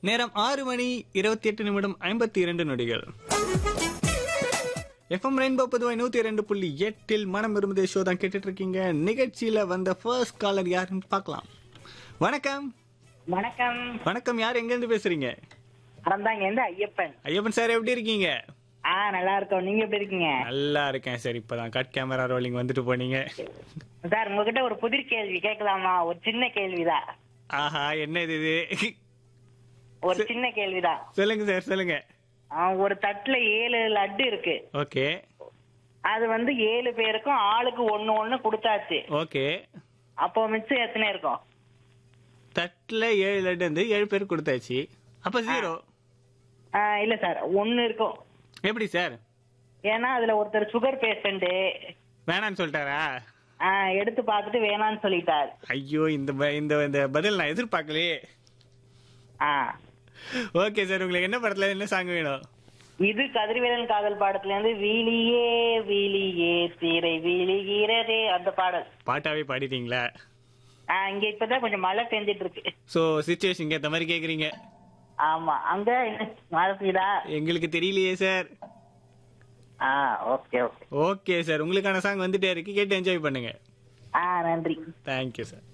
நேரம் ஆறு மணி இருபத்தி எட்டு நிமிடம் ஐம்பத்தி இரண்டு நொடிகள் எஃப்எம் ரெயின்போ பொதுவாக நூத்தி இரண்டு புள்ளி எட்டில் மனம் விரும்புதே ஷோ தான் கேட்டுட்டு இருக்கீங்க நிகழ்ச்சியில வந்த ஃபர்ஸ்ட் காலர் யாருன்னு பார்க்கலாம் வணக்கம் வணக்கம் வணக்கம் யார் எங்க இருந்து பேசுறீங்க அறந்தாங்க இருந்து ஐயப்பன் ஐயப்பன் சார் எப்படி இருக்கீங்க ஆ நல்லா இருக்கோம் நீங்க எப்படி இருக்கீங்க நல்லா இருக்கேன் சார் இப்பதான் கட் கேமரா ரோலிங் வந்துட்டு போனீங்க சார் உங்ககிட்ட ஒரு புதிர் கேள்வி கேட்கலாமா ஒரு சின்ன கேள்விதான் ஆஹா என்ன இது இது ஒரு சின்ன கேள்விதான் சொல்லுங்க சார் சொல்லுங்க ஆ, ஒரு தட்டுல ஏழு லட்டு இருக்கு ஓகே அது வந்து ஏழு பேருக்கும் ஆளுக்கு ஒண்ணு ஒண்ணு கொடுத்தாச்சு ஓகே அப்போ மிச்சம் எத்தனை இருக்கும் தட்டுல ஏழு லட்டு வந்து ஏழு பேர் கொடுத்தாச்சு அப்ப ஜீரோ ஆ, இல்ல சார் ஒண்ணு இருக்கும் எப்படி சார் ஏன்னா அதுல ஒருத்தர் சுகர் பேஷண்ட் வேணான்னு சொல்லிட்டாரா எடுத்து பார்த்துட்டு வேணாம்னு சொல்லிட்டார் ஐயோ இந்த ப- இந்த இந்த பதில் நான் எதிர்பார்க்கலையே ஆ ஓகே சார் உங்களுக்கு என்ன படத்துல என்ன சாங் வேணும் இது கதிர்வேலன் காதல் பாடத்துல இருந்து வீலியே வீலியே தீரை வீழுகிறதே அந்த பாடல் பாட்டாவே பாடிட்டீங்களா ஆ, இங்க இப்பதான் கொஞ்சம் மழை பெஞ்சிட்டு இருக்கு ஸோ சுச்சுவேஷன் ஏற்ற மாதிரி கேக்குறீங்க ஆமா அங்க என்ன மழை பெய்யுதா எங்களுக்கு தெரியலையே சார் ஆ ஓகே ஓகே ஓகே சார் உங்களுக்கான சாங் வந்துட்டே இருக்கு கேட்டு என்ஜாய் பண்ணுங்க ஆ நன்றி தேங்க்யூ சார்